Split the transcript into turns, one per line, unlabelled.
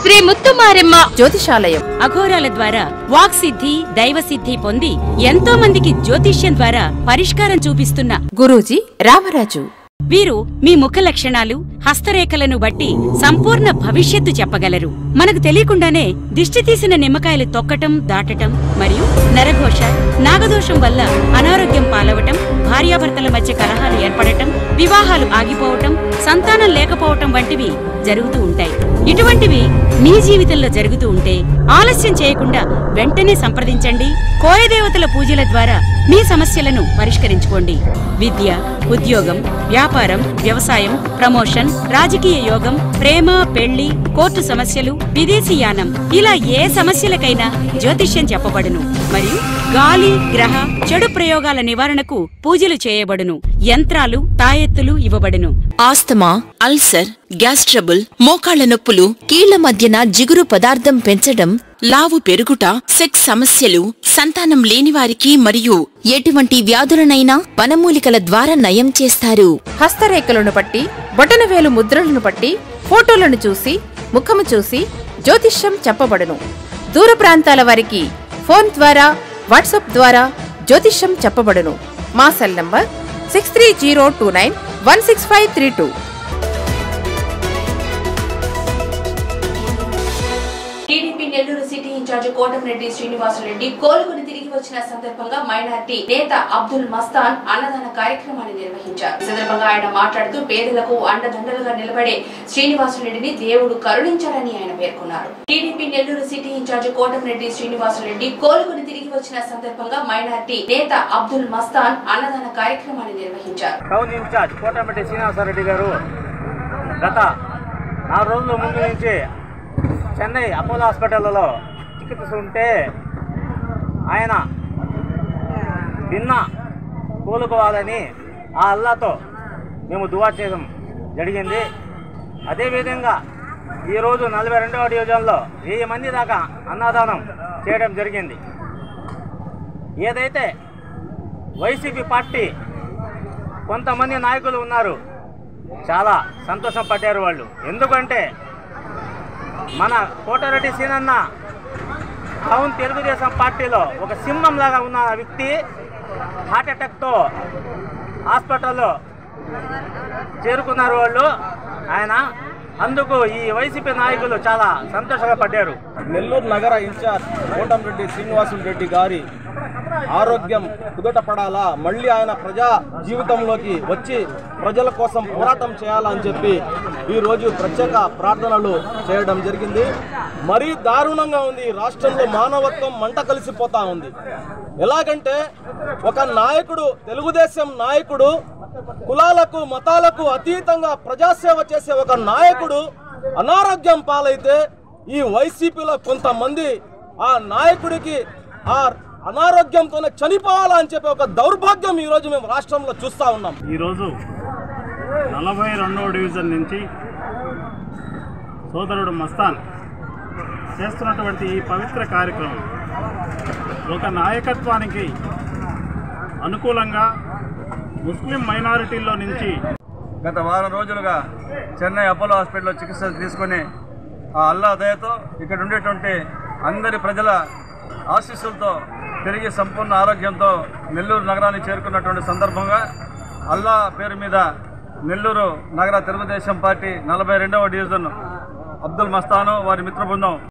శ్రీ ముత్తుమారెమ్మ జ్యోతిషాలయం
అఘోరాల ద్వారా వాక్ సిద్ధి దైవ సిద్ధి పొంది ఎంతో మందికి జ్యోతిష్యం ద్వారా పరిష్కారం చూపిస్తున్న
గురూజీ రామరాజు
వీరు మీ ముఖ లక్షణాలు హస్తరేఖలను బట్టి సంపూర్ణ భవిష్యత్తు చెప్పగలరు మనకు తెలియకుండానే దిష్టి తీసిన నిమ్మకాయలు తొక్కటం దాటటం మరియు నరఘోష నాగదోషం వల్ల అనారోగ్యం పాలవటం భార్యాభర్తల మధ్య కలహాలు ఏర్పడటం వివాహాలు ఆగిపోవటం సంతానం లేకపోవటం వంటివి జరుగుతూ ఉంటాయి ఇటువంటివి మీ జీవితంలో జరుగుతూ ఉంటే ఆలస్యం చేయకుండా వెంటనే సంప్రదించండి కోయదేవతల పూజల ద్వారా మీ సమస్యలను పరిష్కరించుకోండి విద్య ఉద్యోగం వ్యాపారం వ్యవసాయం ప్రమోషన్ రాజకీయ యోగం ప్రేమ పెళ్లి కోర్టు సమస్యలు విదేశీయానం ఇలా ఏ సమస్యలకైనా జ్యోతిష్యం చెప్పబడును మరియు గాలి గ్రహ చెడు ప్రయోగాల నివారణకు పూజలు చేయబడును యంత్రాలు తాయెత్తులు ఇవ్వబడును
ఆస్తమా అల్సర్ గ్యాస్ ట్రబుల్ మోకాళ్ల నొప్పులు కీళ్ల మధ్యన జిగురు పదార్థం పెంచడం లావు పెరుగుట సెక్స్ సమస్యలు సంతానం లేని వారికి మరియు ఎటువంటి వ్యాధులనైనా వనమూలికల ద్వారా నయం చేస్తారు
హస్తరేఖలను బట్టి బొటనవేలు ముద్రలను బట్టి ఫోటోలను చూసి ముఖము చూసి జ్యోతిష్యం చెప్పబడును దూర ప్రాంతాల వారికి ఫోన్ ద్వారా వాట్సాప్ ద్వారా జ్యోతిష్యం చెప్పబడును మా cell number six three zero two nine one six five three two
TDP Nellore city incharge Kotamreddy Srinivasareddy కోలుకుని తిరిగి వచ్చిన సందర్భంగా మైనార్టీ నేత అబ్దుల్ మస్తాన్ అన్నదాన కార్యక్రమాన్ని నిర్వహించారు ఈ సందర్భంగా ఆయన మాట్లాడుతూ పేదలకు అండదండలుగా నిలబడే శ్రీనివాసరెడ్డిని దేవుడు కరుణించారని ఆయన పేర్కొన్నారు TDP Nellore city incharge Kotamreddy Srinivasareddy కోలుకుని తిరిగి వచ్చిన సందర్భంగా మైనార్టీ నేత అబ్దుల్ మస్తాన్ అన్నదాన కార్యక్రమాన్ని నిర్వహించారు
టౌన్ ఇన్ఛార్జ్ కోటమిటి శ్రీనివాసరెడ్డి గారు గత నాలుగు రోజుల ముందు నుంచి చెన్నై అపోలో హాస్పిటల్లో చికిత్స ఉంటే ఆయన భిన్న కోలుకోవాలని ఆ అల్లాతో మేము దువా చేయడం జరిగింది అదేవిధంగా ఈరోజు నలభై రెండవ డివిజన్లో వెయ్యి మంది దాకా అన్నదానం చేయడం జరిగింది ఏదైతే వైసీపీ పార్టీ కొంతమంది నాయకులు ఉన్నారు చాలా సంతోషం పడ్డారు వాళ్ళు ఎందుకంటే మన కోటారెడ్డి సీనన్న టౌన్ తెలుగుదేశం పార్టీలో ఒక సింహం లాగా ఉన్న వ్యక్తి హార్ట్ అటాక్తో హాస్పిటల్లో చేరుకున్నారు వాళ్ళు ఆయన అందుకు ఈ వైసీపీ నాయకులు చాలా సంతోషంగా పడ్డారు
నెల్లూరు నగర ఇన్ఛార్జ్ కోటంరెడ్డి శ్రీనివాసులు రెడ్డి గారి ఆరోగ్యం కుదుట పడాలా మళ్ళీ ఆయన ప్రజా జీవితంలోకి వచ్చి ప్రజల కోసం పోరాటం చేయాలని చెప్పి ఈరోజు ప్రత్యేక ప్రార్థనలు చేయడం జరిగింది మరీ దారుణంగా ఉంది ఈ రాష్ట్రంలో మానవత్వం మంట కలిసిపోతా ఉంది ఎలాగంటే ఒక నాయకుడు తెలుగుదేశం నాయకుడు కులాలకు మతాలకు అతీతంగా ప్రజాసేవ చేసే ఒక నాయకుడు అనారోగ్యం పాలైతే ఈ వైసీపీలో కొంతమంది ఆ నాయకుడికి ఆ అనారోగ్యంతోనే చనిపోవాలని చెప్పి ఒక దౌర్భాగ్యం ఈరోజు మేము రాష్ట్రంలో చూస్తా ఉన్నాం
ఈరోజు నలభై రెండవ డివిజన్ నుంచి సోదరుడు మస్తాన్ చేస్తున్నటువంటి ఈ పవిత్ర కార్యక్రమం ఒక నాయకత్వానికి అనుకూలంగా ముస్లిం మైనారిటీల్లో నుంచి
గత వారం రోజులుగా చెన్నై అపోలో హాస్పిటల్లో చికిత్స తీసుకొని ఆ అల్లా దయతో ఇక్కడ ఉండేటువంటి అందరి ప్రజల ఆశీస్సులతో తిరిగి సంపూర్ణ ఆరోగ్యంతో నెల్లూరు నగరానికి చేరుకున్నటువంటి సందర్భంగా అల్లా పేరు మీద నెల్లూరు నగర తెలుగుదేశం పార్టీ నలభై రెండవ డివిజన్ అబ్దుల్ మస్తాను వారి మిత్ర బృందం